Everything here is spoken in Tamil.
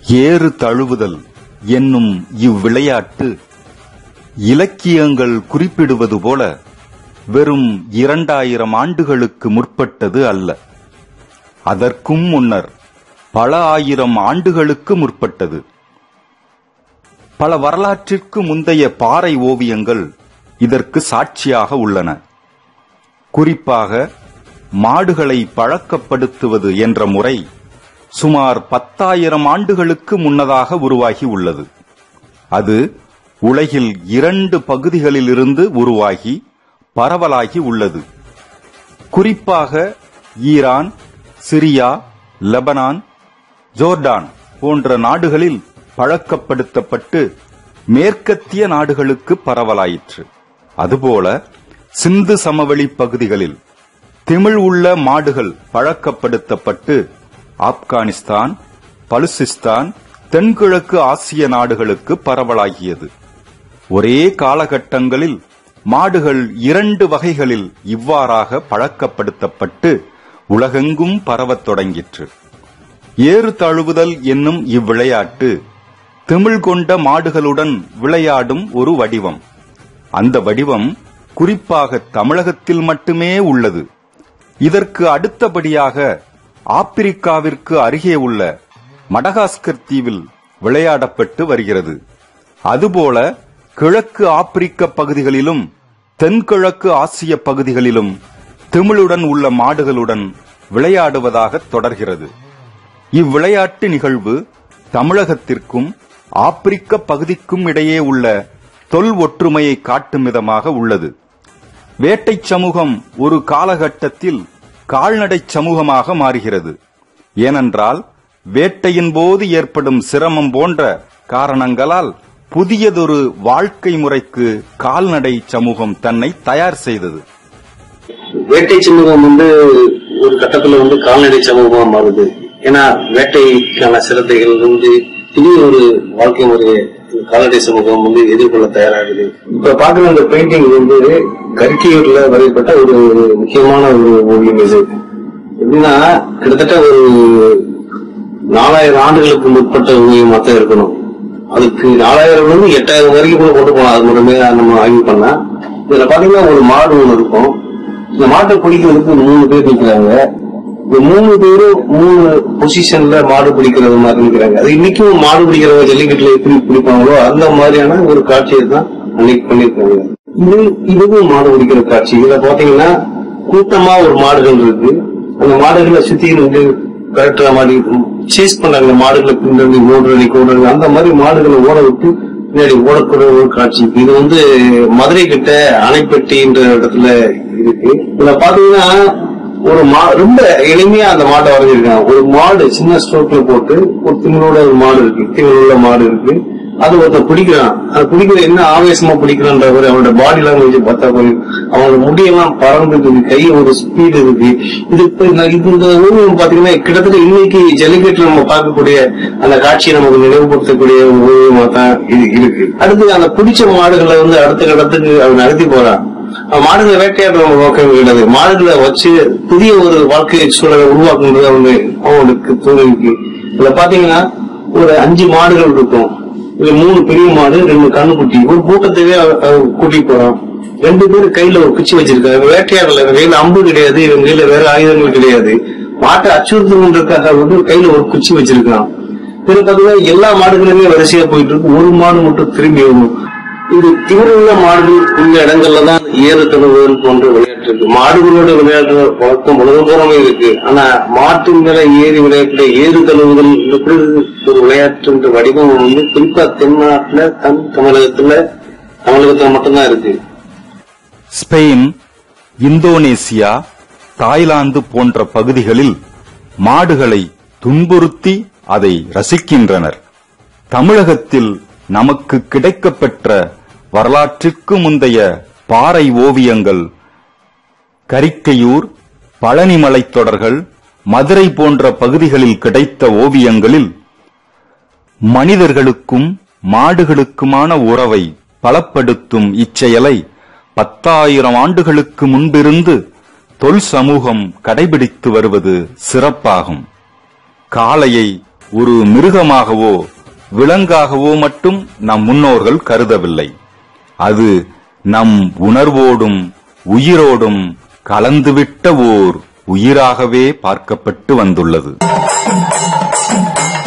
ஏறு தழுவுதல் என்னும் இவ்விளையாட்டு இலக்கியங்கள் குறிப்பிடுவது போல வெறும் இரண்டாயிரம் ஆண்டுகளுக்கு முற்பட்டது அல்ல அதற்கும் முன்னர் பல ஆயிரம் ஆண்டுகளுக்கு முற்பட்டது பல வரலாற்றிற்கு முந்தைய பாறை ஓவியங்கள் இதற்கு சாட்சியாக உள்ளன குறிப்பாக மாடுகளை பழக்கப்படுத்துவது என்ற முறை சுமார் பத்தாயிரம் ஆண்டுகளுக்கு முன்னதாக உருவாகி உள்ளது அது உலகில் இரண்டு பகுதிகளிலிருந்து உருவாகி பரவலாகி உள்ளது குறிப்பாக ஈரான் சிரியா லெபனான் ஜோர்டான் போன்ற நாடுகளில் பழக்கப்படுத்தப்பட்டு மேற்கத்திய நாடுகளுக்கு பரவலாயிற்று அதுபோல சிந்து சமவெளி பகுதிகளில் திமிழ் உள்ள மாடுகள் பழக்கப்படுத்தப்பட்டு ஆப்கானிஸ்தான் பலுசிஸ்தான் தென்கிழக்கு ஆசிய நாடுகளுக்கு பரவலாகியது ஒரே காலகட்டங்களில் மாடுகள் இரண்டு வகைகளில் இவ்வாறாக பழக்கப்படுத்தப்பட்டு உலகெங்கும் பரவத் தொடங்கிற்று ஏறு தழுவுதல் என்னும் இவ்விளையாட்டு திமிழ் கொண்ட மாடுகளுடன் விளையாடும் ஒரு வடிவம் அந்த வடிவம் குறிப்பாக தமிழகத்தில் மட்டுமே உள்ளது இதற்கு அடுத்தபடியாக ஆப்பிரிக்காவிற்கு அருகே உள்ள மடகாஸ்கர் தீவில் விளையாடப்பட்டு வருகிறது அதுபோல கிழக்கு ஆப்பிரிக்க பகுதிகளிலும் தென்கிழக்கு ஆசிய பகுதிகளிலும் திமிழுடன் உள்ள மாடுகளுடன் விளையாடுவதாக தொடர்கிறது இவ்விளையாட்டு நிகழ்வு தமிழகத்திற்கும் ஆப்பிரிக்க பகுதிக்கும் இடையே உள்ள தொல் ஒற்றுமையை காட்டும் விதமாக உள்ளது வேட்டை சமூகம் ஒரு காலகட்டத்தில் கால்நடை சமூகமாக மாறுகிறது ஏனென்றால் வேட்டையின் போது ஏற்படும் சிரமம் போன்ற காரணங்களால் புதியதொரு வாழ்க்கை முறைக்கு கால்நடை சமூகம் தன்னை தயார் செய்தது வேட்டை சமூகம் வந்து ஒரு கட்டத்துல வந்து கால்நடை சமூகமா மாறுது ஏன்னா வேட்டைக்கான சிரத்தைகள் வந்து திடீர் ஒரு வாழ்க்கை முறையை இந்த கால்நடை சமூகம் வந்து எதிர்கொள்ள தயாராகுது இப்ப பாக்குற இந்த பெயிண்டிங் வந்து கற்கியூர்ல வரையப்பட்ட ஒரு முக்கியமான ஒரு ஓவியம் இது எப்படின்னா கிட்டத்தட்ட ஒரு நாலாயிரம் ஆண்டுகளுக்கு முற்பட்ட ஓவியமா தான் இருக்கணும் அதுக்கு நாலாயிரம் இருந்து எட்டாயிரம் வரைக்கும் கூட கொண்டு போகலாம் அது மட்டுமே நம்ம ஆய்வு பண்ணா இதுல பாத்தீங்கன்னா ஒரு மாடு ஒண்ணு இருக்கும் இந்த மாட்டை பிடிக்கிறதுக்கு மூணு பேர் நிக்கிறாங்க இந்த மூணு பேரும் மூணு பொசிஷன்ல மாடு பிடிக்கிறது மாதிரி நிக்கிறாங்க அது இன்னைக்கும் மாடு பிடிக்கிறவங்க ஜல்லிக்கட்டுல எப்படி பிடிப்பாங்களோ அந்த மாதிரியான ஒரு காட்சியை தான் அன்னைக்கு பண்ணிருக்காங்க இது இதுவும் மாடு பிடிக்கிற காட்சி இதுல பாத்தீங்கன்னா கூட்டமா ஒரு மாடுகள் இருக்கு அந்த மாடுகளை சுத்தி இருந்து கரெக்டா மாதிரி சேஸ் பண்றாங்க மாடுகளை பின்னாடி ஓடுறது ஓடுறது அந்த மாதிரி மாடுகளை ஓட விட்டு பின்னாடி ஓடக்கூடிய ஒரு காட்சி இது வந்து மதுரை கிட்ட அணைப்பட்டின்ற இடத்துல இருக்கு இதுல பாத்தீங்கன்னா ஒரு மா ரொம்ப எளிமையா அந்த மாட்டை வரைஞ்சிருக்காங்க ஒரு மாடு சின்ன ஸ்ட்ரோக்ல போட்டு ஒரு திங்களோட ஒரு மாடு இருக்கு திங்களோட மாடு இருக்கு அது ஒருத்தன் பிடிக்கிறான் அது பிடிக்கிற என்ன ஆவேசமா பிடிக்கிறான்ற ஒரு அவனோட பாடி லாங்குவேஜ் பார்த்தா போய் அவனோட முடியெல்லாம் பறந்துருக்கு கை ஒரு ஸ்பீடு இருக்கு இது இப்ப இந்த- இது இந்த ஓவியம் பாத்தீங்கன்னா கிட்டத்தட்ட இன்னைக்கு ஜல்லிக்கட்டுல நம்ம பார்க்கக்கூடிய அந்த காட்சியை நமக்கு நினைவுபடுத்தக்கூடிய ஒரு ஓவியமா தான் இது இருக்கு அடுத்து அந்த பிடிச்ச மாடுகளை வந்து அடுத்த கட்டத்துக்கு அவன் நடத்தி போறான் அவன் மாடுகளை வேட்டையாடுற நோக்கம் கிடையாது மாடுகளை வச்சு புதிய ஒரு வாழ்க்கை சூழலை உருவாக்குன்றது அவங்க அவனுக்கு தோணிருக்கு இதுல பாத்தீங்கன்னா ஒரு அஞ்சு மாடுகள் இருக்கும் இதுல மூணு பெரிய மாடு ரெண்டு கண்ணுக்குட்டி ஒரு கூட்டத்தையே அவ- அவ கூட்டிட்டு போறான் ரெண்டு பேரும் கையில ஒரு குச்சி வச்சிருக்காங்க வேட்டையாடல இவன் கையில அம்பு கிடையாது இவன் கையில வேற ஆயுதங்கள் கிடையாது மாட்டை அச்சுறுத்தணுன்றதுக்காக வந்து கையில ஒரு குச்சி வச்சிருக்கான் பிறகு பாத்தீங்கன்னா எல்லா மாடுகளுமே வரிசையா போயிட்டு இருக்கு ஒரு மாடு மட்டும் திரும்பி வரும் இது தீவிரமுள்ள மாடுகள் உள்ள இடங்கள்ல தான் ஏறு தழுவுதல் போன்ற விளையாட்டு இருக்கு மாடுகளோட விளையாடுற பழக்கம் உலகம் பூராமே இருக்கு ஆனா மாட்டின் மேல ஏறி விளையாட்டுல ஏறு தழுவுதல் இப்படி ஒரு விளையாட்டுன்ற வடிவம் வந்து குறிப்பா தென்னாட்டுல தன் தமிழகத்துல தமிழகத்துல மட்டும்தான் இருக்கு ஸ்பெயின் இந்தோனேசியா தாய்லாந்து போன்ற பகுதிகளில் மாடுகளை துன்புறுத்தி அதை ரசிக்கின்றனர் தமிழகத்தில் நமக்கு கிடைக்கப்பெற்ற வரலாற்றிற்கு முந்தைய பாறை ஓவியங்கள் கரிக்கையூர் பழனிமலைத் தொடர்கள் மதுரை போன்ற பகுதிகளில் கிடைத்த ஓவியங்களில் மனிதர்களுக்கும் மாடுகளுக்குமான உறவை பலப்படுத்தும் இச்செயலை பத்தாயிரம் ஆண்டுகளுக்கு முன்பிருந்து தொல் சமூகம் கடைபிடித்து வருவது சிறப்பாகும் காளையை ஒரு மிருகமாகவோ விலங்காகவோ மட்டும் நம் முன்னோர்கள் கருதவில்லை அது நம் உணர்வோடும் உயிரோடும் கலந்துவிட்ட ஓர் உயிராகவே பார்க்கப்பட்டு வந்துள்ளது